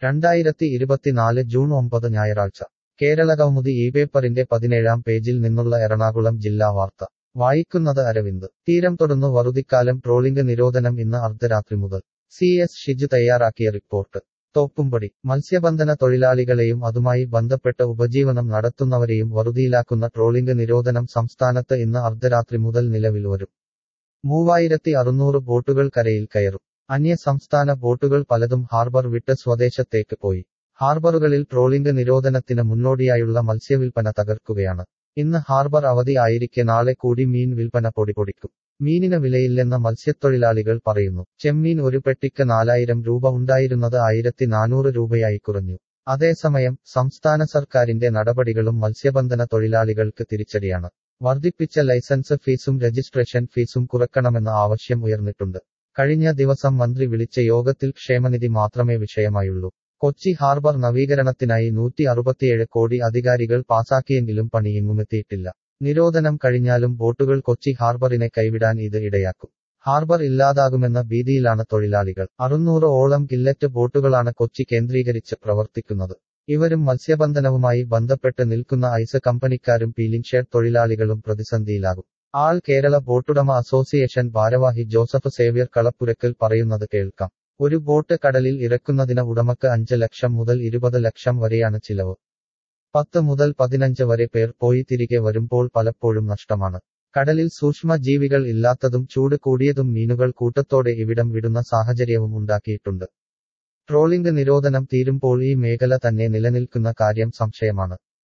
രണ്ടായിരത്തി ഇരുപത്തിനാല് ജൂൺ ഒമ്പത് ഞായറാഴ്ച കേരളകൗമുദി ഈ പേപ്പറിന്റെ പതിനേഴാം പേജിൽ നിന്നുള്ള എറണാകുളം ജില്ലാ വാർത്ത വായിക്കുന്നത് അരവിന്ദ് തീരം തൊടുന്നു വറുതിക്കാലം ട്രോളിംഗ് നിരോധനം ഇന്ന് അർദ്ധരാത്രി മുതൽ സി എസ് ഷിജു തയ്യാറാക്കിയ റിപ്പോർട്ട് തോപ്പുംപടി മത്സ്യബന്ധന തൊഴിലാളികളെയും അതുമായി ബന്ധപ്പെട്ട് ഉപജീവനം നടത്തുന്നവരെയും വറുതിയിലാക്കുന്ന ട്രോളിംഗ് നിരോധനം സംസ്ഥാനത്ത് ഇന്ന് അർദ്ധരാത്രി മുതൽ നിലവിൽ വരും മൂവായിരത്തി അറുന്നൂറ് ബോട്ടുകൾ കരയിൽ കയറും അന്യ സംസ്ഥാന ബോട്ടുകൾ പലതും ഹാർബർ വിട്ട് സ്വദേശത്തേക്ക് പോയി ഹാർബറുകളിൽ ട്രോളിംഗ് നിരോധനത്തിന് മുന്നോടിയായുള്ള മത്സ്യവിൽപ്പന തകർക്കുകയാണ് ഇന്ന് ഹാർബർ അവധി ആയിരിക്കെ നാളെ കൂടി മീൻ വിൽപ്പന പൊടിപൊടിക്കും മീനിന് വിലയില്ലെന്ന് മത്സ്യത്തൊഴിലാളികൾ പറയുന്നു ചെമ്മീൻ ഒരു പെട്ടിക്ക് നാലായിരം രൂപ ഉണ്ടായിരുന്നത് ആയിരത്തി നാനൂറ് രൂപയായി കുറഞ്ഞു അതേസമയം സംസ്ഥാന സർക്കാരിന്റെ നടപടികളും മത്സ്യബന്ധന തൊഴിലാളികൾക്ക് തിരിച്ചടിയാണ് വർദ്ധിപ്പിച്ച ലൈസൻസ് ഫീസും രജിസ്ട്രേഷൻ ഫീസും കുറക്കണമെന്ന ആവശ്യം ഉയർന്നിട്ടുണ്ട് കഴിഞ്ഞ ദിവസം മന്ത്രി വിളിച്ച യോഗത്തിൽ ക്ഷേമനിധി മാത്രമേ വിഷയമായുള്ളൂ കൊച്ചി ഹാർബർ നവീകരണത്തിനായി നൂറ്റി അറുപത്തിയേഴ് കോടി അധികാരികൾ പാസാക്കിയെങ്കിലും പണിയെങ്ങുമെത്തിയിട്ടില്ല നിരോധനം കഴിഞ്ഞാലും ബോട്ടുകൾ കൊച്ചി ഹാർബറിനെ കൈവിടാൻ ഇത് ഇടയാക്കും ഹാർബർ ഇല്ലാതാകുമെന്ന ഭീതിയിലാണ് തൊഴിലാളികൾ അറുന്നൂറ് ഓളം ഗില്ലറ്റ് ബോട്ടുകളാണ് കൊച്ചി കേന്ദ്രീകരിച്ച് പ്രവർത്തിക്കുന്നത് ഇവരും മത്സ്യബന്ധനവുമായി ബന്ധപ്പെട്ട് നിൽക്കുന്ന ഐസ് കമ്പനിക്കാരും പീലിംഗ് ഷെഡ് തൊഴിലാളികളും പ്രതിസന്ധിയിലാകും ആൾ കേരള ബോട്ടുടമ അസോസിയേഷൻ ഭാരവാഹി ജോസഫ് സേവ്യർ കളപ്പുരക്കൽ പറയുന്നത് കേൾക്കാം ഒരു ബോട്ട് കടലിൽ ഇറക്കുന്നതിന് ഉടമക്ക് അഞ്ച് ലക്ഷം മുതൽ ഇരുപത് ലക്ഷം വരെയാണ് ചിലവ് പത്ത് മുതൽ പതിനഞ്ച് വരെ പേർ പോയി തിരികെ വരുമ്പോൾ പലപ്പോഴും നഷ്ടമാണ് കടലിൽ സൂക്ഷ്മ ജീവികൾ ഇല്ലാത്തതും ചൂട് കൂടിയതും മീനുകൾ കൂട്ടത്തോടെ ഇവിടം വിടുന്ന സാഹചര്യവും ഉണ്ടാക്കിയിട്ടുണ്ട് ട്രോളിംഗ് നിരോധനം തീരുമ്പോൾ ഈ മേഖല തന്നെ നിലനിൽക്കുന്ന കാര്യം സംശയമാണ്